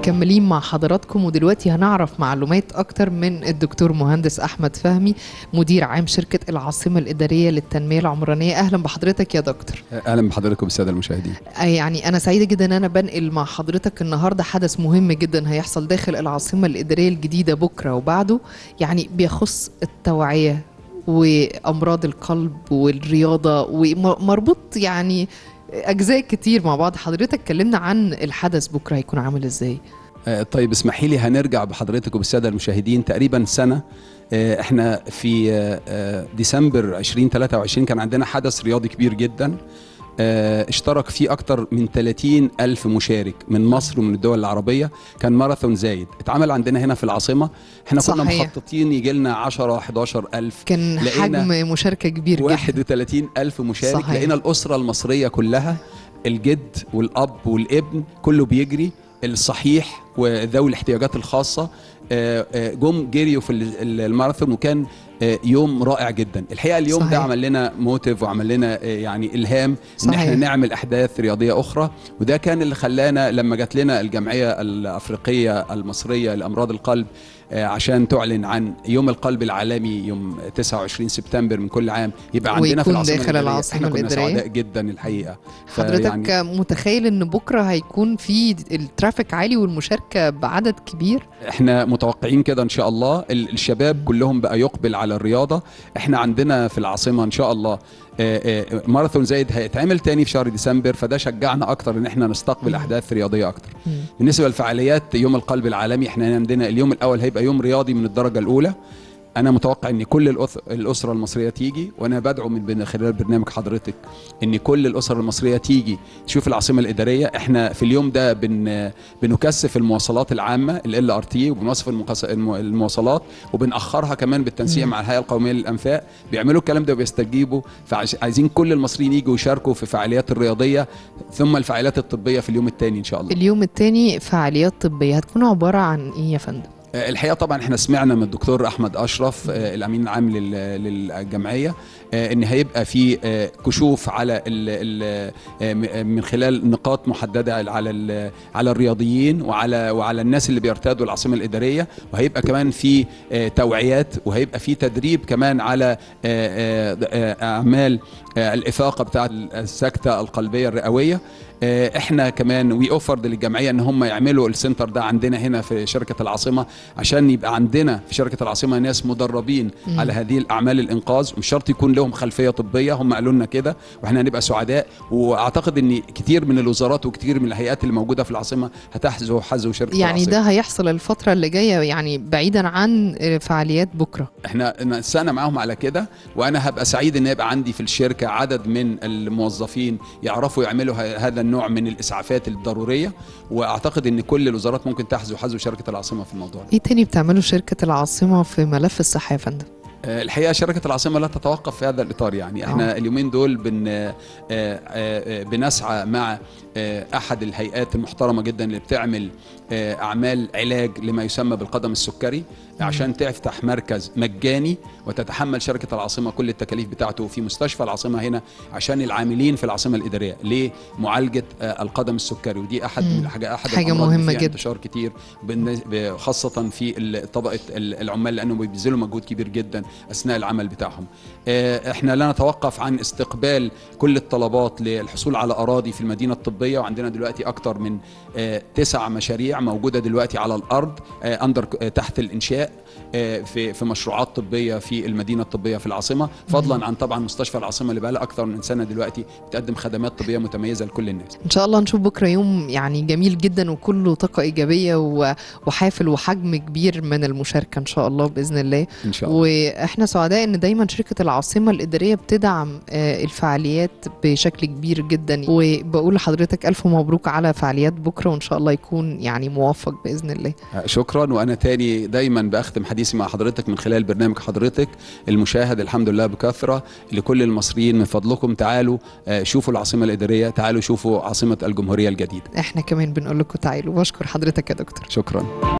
مكملين مع حضراتكم ودلوقتي هنعرف معلومات أكتر من الدكتور مهندس أحمد فهمي مدير عام شركة العاصمة الإدارية للتنمية العمرانية أهلا بحضرتك يا دكتور اهلا بحضراتكم الساده المشاهدين يعني أنا سعيدة جدا أن أنا بنقل مع حضرتك النهاردة حدث مهم جدا هيحصل داخل العاصمة الإدارية الجديدة بكرة وبعده يعني بيخص التوعية وأمراض القلب والرياضة ومربوط يعني أجزاء كتير مع بعض حضرتك اتكلمنا عن الحدث بكرة هيكون عامل إزاي آه، طيب اسمحي لي هنرجع بحضرتك وبالساده المشاهدين تقريبا سنه آه، احنا في آه، آه، ديسمبر 2023 كان عندنا حدث رياضي كبير جدا آه، اشترك فيه أكتر من 30 ألف مشارك من مصر ومن الدول العربية كان ماراثون زايد اتعمل عندنا هنا في العاصمة احنا كنا صحيح. مخططين يجي لنا 10 11 ألف كان لقينا حجم مشاركة كبير جدا 31 ألف مشارك صحيح. لقينا الأسرة المصرية كلها الجد والأب والابن كله بيجري الصحيح وذوي الاحتياجات الخاصة آه، آه، جم جريوا في ال- ال- الماراثون وكان آه، يوم رائع جدا الحقيقة اليوم صحيح. ده عمل لنا موتيف وعمل لنا آه، يعني إلهام إن صحيح. احنا نعمل أحداث رياضية أخرى وده كان اللي خلانا لما جات لنا الجمعية الأفريقية المصرية لأمراض القلب آه، عشان تعلن عن يوم القلب العالمي يوم 29 سبتمبر من كل عام يبقى عندنا في ويكون العاصمة داخل الإدارية. العاصمة احنا كنا الإدارية. سعداء جدا الحقيقة حضرتك متخيل ان بكره هيكون في الترافيك عالي والمشاركه بعدد كبير احنا متوقعين كده ان شاء الله ال- الشباب كلهم بقى يقبل على الرياضه احنا عندنا في العاصمه ان شاء الله آه، آه، ماراثون زايد هيتعمل تاني في شهر ديسمبر فده شجعنا اكتر ان احنا نستقبل مم. احداث رياضيه اكتر بالنسبه للفعاليات يوم القلب العالمي احنا عندنا اليوم الاول هيبقى يوم رياضي من الدرجه الاولى انا متوقع ان كل الأث- الاسره المصريه تيجي وانا بدعو من بين خلال برنامج حضرتك ان كل الاسر المصريه تيجي تشوف العاصمه الاداريه احنا في اليوم ده بن بنكثف المواصلات العامه ال ار تي وبنوصف المقص- الم- المواصلات وبنأخرها كمان بالتنسيق مم. مع الهيئه القوميه للانفاق بيعملوا الكلام ده وبيستجيبوا فعايزين كل المصريين يجوا يشاركوا في فعاليات الرياضيه ثم الفعاليات الطبيه في اليوم الثاني ان شاء الله اليوم الثاني فعاليات طبيه هتكون عباره عن ايه يا فندم آه، الحقيقه طبعا احنا سمعنا من الدكتور احمد اشرف آه، الامين العام لل- للجمعيه آه، ان هيبقى في آه، كشوف على ال ال آه، م- آه، من خلال نقاط محدده على ال- على الرياضيين وعلى وعلى الناس اللي بيرتادوا العاصمه الاداريه وهيبقى كمان في آه، توعيات وهيبقى في تدريب كمان على آه، آه، آه، اعمال آه، الافاقه بتاعه السكته القلبيه الرئويه آه، احنا كمان وي اوفرد للجمعيه ان هم يعملوا السنتر ده عندنا هنا في شركه العاصمه عشان يبقى عندنا في شركه العاصمه ناس مدربين مم. على هذه الاعمال الانقاذ ومش شرط يكون لهم خلفيه طبيه هم قالوا لنا كده واحنا هنبقى سعداء واعتقد ان كتير من الوزارات وكتير من الهيئات اللي موجوده في العاصمه هتحذو حذو شركه يعني العاصمه ده هيحصل الفتره اللي جايه يعني بعيدا عن فعاليات بكره احنا نسقنا معاهم على كده وانا هبقى سعيد ان يبقى عندي في الشركه عدد من الموظفين يعرفوا يعملوا ه- هذا النوع من الاسعافات الضروريه واعتقد ان كل الوزارات ممكن تحذو حذو شركه العاصمه في الموضوع ده ايه تاني بتعمله شركه العاصمه في ملف الصحه يا فندم آه، الحقيقه شركه العاصمه لا تتوقف في هذا الاطار يعني احنا آه. اليومين دول بن آه، آه، آه، بنسعى مع آه، احد الهيئات المحترمه جدا اللي بتعمل آه، اعمال علاج لما يسمى بالقدم السكري عشان تفتح مركز مجاني وتتحمل شركه العاصمه كل التكاليف بتاعته في مستشفى العاصمه هنا عشان العاملين في العاصمه الاداريه لمعالجه آه، القدم السكري ودي احد مم. من الحاجه احد حاجة الأمراض اللي مهمة فيها جدا. انتشار كتير بالنس- ب- خاصه في ال- طبقه ال- العمال لانهم بيبذلوا مجهود كبير جدا اثناء العمل بتاعهم آه، احنا لا نتوقف عن استقبال كل الطلبات للحصول على اراضي في المدينه الطبيه وعندنا دلوقتي اكتر من آه، تسع مشاريع موجوده دلوقتي على الارض اندر تحت الانشاء آه، في في مشروعات طبيه في المدينه الطبيه في العاصمه فضلا عن طبعا مستشفى العاصمه اللي بقى لها اكثر من سنه دلوقتي بتقدم خدمات طبيه متميزه لكل الناس ان شاء الله نشوف بكره يوم يعني جميل جدا وكله طاقه ايجابيه و- وحافل وحجم كبير من المشاركه ان شاء الله باذن الله ان شاء الله واحنا سعداء ان دايما شركه العاصمه الاداريه بتدعم آه، الفعاليات بشكل كبير جدا وبقول لحضرتك الف مبروك على فعاليات بكره وان شاء الله يكون يعني موفق باذن الله شكرا وانا تاني دايما باختم حديثي مع حضرتك من خلال برنامج حضرتك المشاهد الحمد لله بكثره لكل المصريين من فضلكم تعالوا آه، شوفوا العاصمه الاداريه تعالوا شوفوا عاصمه الجمهوريه الجديده احنا كمان بنقول لكم تعالوا بشكر حضرتك يا دكتور شكرا